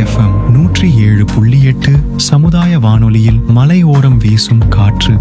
FM நூற்றி ஏழு புள்ளி எட்டு சமுதாய வானொலியில் மலையோரம் வீசும் காற்று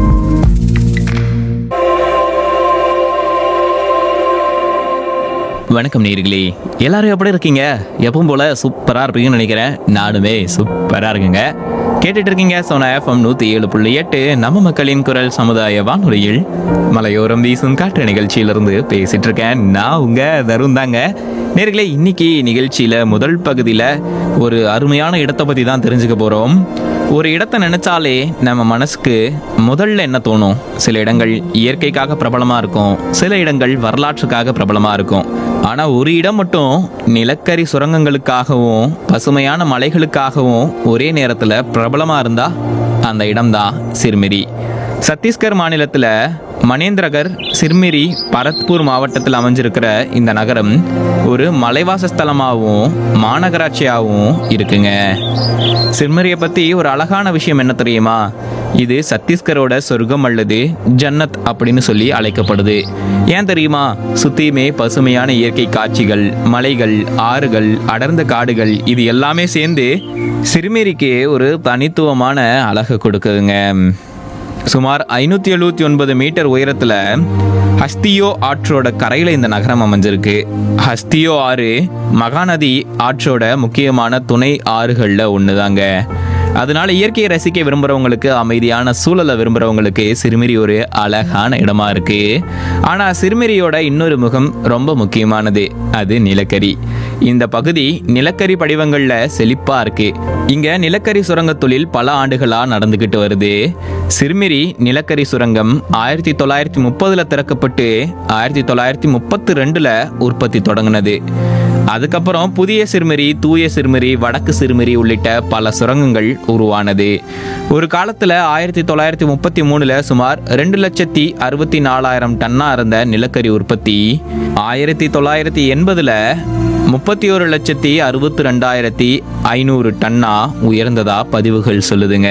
வணக்கம் நேர்களே எல்லாரும் எப்படி இருக்கீங்க எப்பவும் போல சூப்பரா இருப்பீங்கன்னு நினைக்கிறேன் நானுமே சூப்பரா இருக்குங்க கேட்டுட்டு இருக்கீங்க சோனா எஃப்எம் நூத்தி ஏழு புள்ளி எட்டு நம்ம மக்களின் குரல் சமுதாய வானொலியில் மலையோரம் வீசும் காற்று நிகழ்ச்சியிலிருந்து பேசிட்டு இருக்கேன் நான் உங்க தருண் தாங்க நேர்களே இன்னைக்கு நிகழ்ச்சியில முதல் பகுதியில ஒரு அருமையான இடத்தை பத்தி தான் தெரிஞ்சுக்க போறோம் ஒரு இடத்தை நினைச்சாலே நம்ம மனசுக்கு முதல்ல என்ன தோணும் சில இடங்கள் இயற்கைக்காக பிரபலமா இருக்கும் சில இடங்கள் வரலாற்றுக்காக பிரபலமா இருக்கும் ஆனா ஒரு இடம் மட்டும் நிலக்கரி சுரங்கங்களுக்காகவும் பசுமையான மலைகளுக்காகவும் ஒரே நேரத்துல பிரபலமா இருந்தா அந்த இடம்தான் சிறுமிரி சத்தீஸ்கர் மாநிலத்துல மனேந்திரகர் சிர்மிரி பரத்பூர் மாவட்டத்தில் அமைஞ்சிருக்கிற இந்த நகரம் ஒரு மலைவாச ஸ்தலமாகவும் மாநகராட்சியாகவும் இருக்குங்க சிர்மரியை பத்தி ஒரு அழகான விஷயம் என்ன தெரியுமா இது சத்தீஸ்கரோட சொர்க்கம் அல்லது ஜன்னத் அப்படின்னு சொல்லி அழைக்கப்படுது ஏன் தெரியுமா சுத்தியுமே பசுமையான இயற்கை காட்சிகள் மலைகள் ஆறுகள் அடர்ந்த காடுகள் இது எல்லாமே சேர்ந்து சிறுமேரிக்கு ஒரு தனித்துவமான அழகு கொடுக்குதுங்க சுமார் ஐநூற்றி எழுபத்தி ஒன்பது மீட்டர் உயரத்தில் ஹஸ்தியோ ஆற்றோட கரையில் இந்த நகரம் அமைஞ்சிருக்கு ஹஸ்தியோ ஆறு மகாநதி ஆற்றோட முக்கியமான துணை ஆறுகளில் ஒன்று தாங்க அதனால இயற்கையை ரசிக்க விரும்புகிறவங்களுக்கு அமைதியான சூழலை விரும்புகிறவங்களுக்கு சிறுமிரி ஒரு அழகான இடமா இருக்கு ஆனால் சிறுமிரியோட இன்னொரு முகம் ரொம்ப முக்கியமானது அது நிலக்கரி இந்த பகுதி நிலக்கரி படிவங்கள்ல செழிப்பா இருக்கு இங்க நிலக்கரி சுரங்க தொழில் பல ஆண்டுகளா நடந்துகிட்டு வருது சிறுமிரி நிலக்கரி சுரங்கம் ஆயிரத்தி தொள்ளாயிரத்தி முப்பதுல திறக்கப்பட்டு ஆயிரத்தி தொள்ளாயிரத்தி முப்பத்தி ரெண்டுல உற்பத்தி தொடங்கினது அதுக்கப்புறம் புதிய சிறுமிரி தூய சிறுமிரி வடக்கு சிறுமிரி உள்ளிட்ட பல சுரங்கங்கள் உருவானது ஒரு காலத்துல ஆயிரத்தி தொள்ளாயிரத்தி முப்பத்தி மூணுல சுமார் ரெண்டு லட்சத்தி அறுபத்தி நாலாயிரம் டன்னா இருந்த நிலக்கரி உற்பத்தி ஆயிரத்தி தொள்ளாயிரத்தி எண்பதுல முப்பத்தி ஒரு லட்சத்தி அறுபத்தி ரெண்டாயிரத்தி ஐநூறு டன்னா உயர்ந்ததா பதிவுகள் சொல்லுதுங்க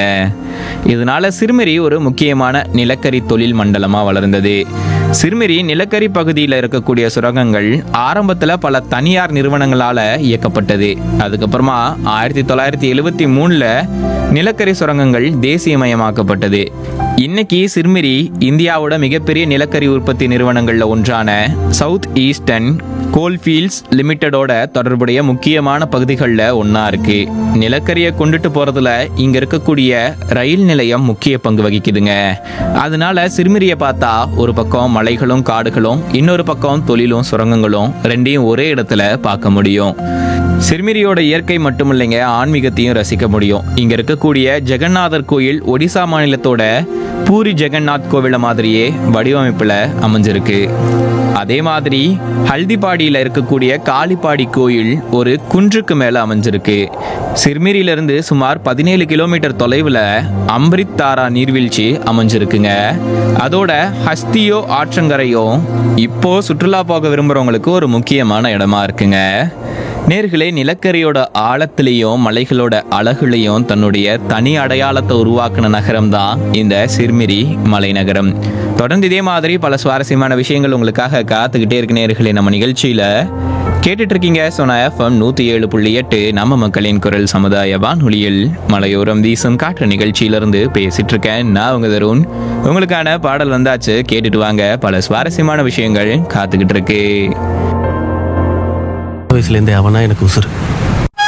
இதனால சிறுமிரி ஒரு முக்கியமான நிலக்கரி தொழில் மண்டலமா வளர்ந்தது சிறுமிரி நிலக்கரி பகுதியில் இருக்கக்கூடிய சுரங்கங்கள் ஆரம்பத்தில் பல தனியார் நிறுவனங்களால இயக்கப்பட்டது அதுக்கப்புறமா ஆயிரத்தி தொள்ளாயிரத்தி எழுவத்தி மூணுல நிலக்கரி சுரங்கங்கள் தேசியமயமாக்கப்பட்டது இன்னைக்கு சிறுமிரி இந்தியாவோட மிகப்பெரிய நிலக்கரி உற்பத்தி நிறுவனங்கள்ல ஒன்றான சவுத் ஈஸ்டர்ன் கோல்ஃபீல்ட்ஸ் லிமிட்டடோட தொடர்புடைய முக்கியமான பகுதிகளில் ஒன்றா இருக்கு நிலக்கரியை கொண்டுட்டு போறதுல இங்க இருக்கக்கூடிய ரயில் நிலையம் முக்கிய பங்கு வகிக்குதுங்க அதனால சிறுமிரியை பார்த்தா ஒரு பக்கம் மலைகளும் காடுகளும் இன்னொரு பக்கம் தொழிலும் சுரங்கங்களும் ரெண்டையும் ஒரே இடத்துல பார்க்க முடியும் சிறுமிரியோட இயற்கை மட்டும் இல்லைங்க ஆன்மீகத்தையும் ரசிக்க முடியும் இங்க இருக்கக்கூடிய ஜெகநாதர் கோயில் ஒடிசா மாநிலத்தோட பூரி ஜெகநாத் கோவில மாதிரியே வடிவமைப்புல அமைஞ்சிருக்கு அதே மாதிரி ஹல்திபாடியில் இருக்கக்கூடிய காளிப்பாடி கோயில் ஒரு குன்றுக்கு மேல அமைஞ்சிருக்கு சிறுமிரியிலிருந்து சுமார் பதினேழு கிலோமீட்டர் தொலைவில் அம்ரித் தாரா நீர்வீழ்ச்சி அமைஞ்சிருக்குங்க அதோட ஹஸ்தியோ ஆற்றங்கரையும் இப்போ சுற்றுலா போக விரும்புறவங்களுக்கு ஒரு முக்கியமான இடமா இருக்குங்க நேர்களே நிலக்கரியோட ஆழத்திலையும் மலைகளோட அழகுலையும் தன்னுடைய தனி அடையாளத்தை உருவாக்கின நகரம் தான் இந்த சிர்மிரி மலைநகரம் தொடர்ந்து இதே மாதிரி பல சுவாரஸ்யமான விஷயங்கள் உங்களுக்காக காத்துக்கிட்டே இருக்கு நேர்களே நம்ம நிகழ்ச்சியில கேட்டுட்டு இருக்கீங்க சோனா எஃப்எம் நூத்தி ஏழு புள்ளி எட்டு நம்ம மக்களின் குரல் சமுதாய வானொலியில் மலையோரம் வீசும் காற்று நிகழ்ச்சியிலிருந்து பேசிட்டு இருக்கேன் நான் உங்க தருண் உங்களுக்கான பாடல் வந்தாச்சு கேட்டுட்டு வாங்க பல சுவாரஸ்யமான விஷயங்கள் காத்துக்கிட்டு இருக்கு வயசுலேருந்தே அவனா எனக்கு உசுறு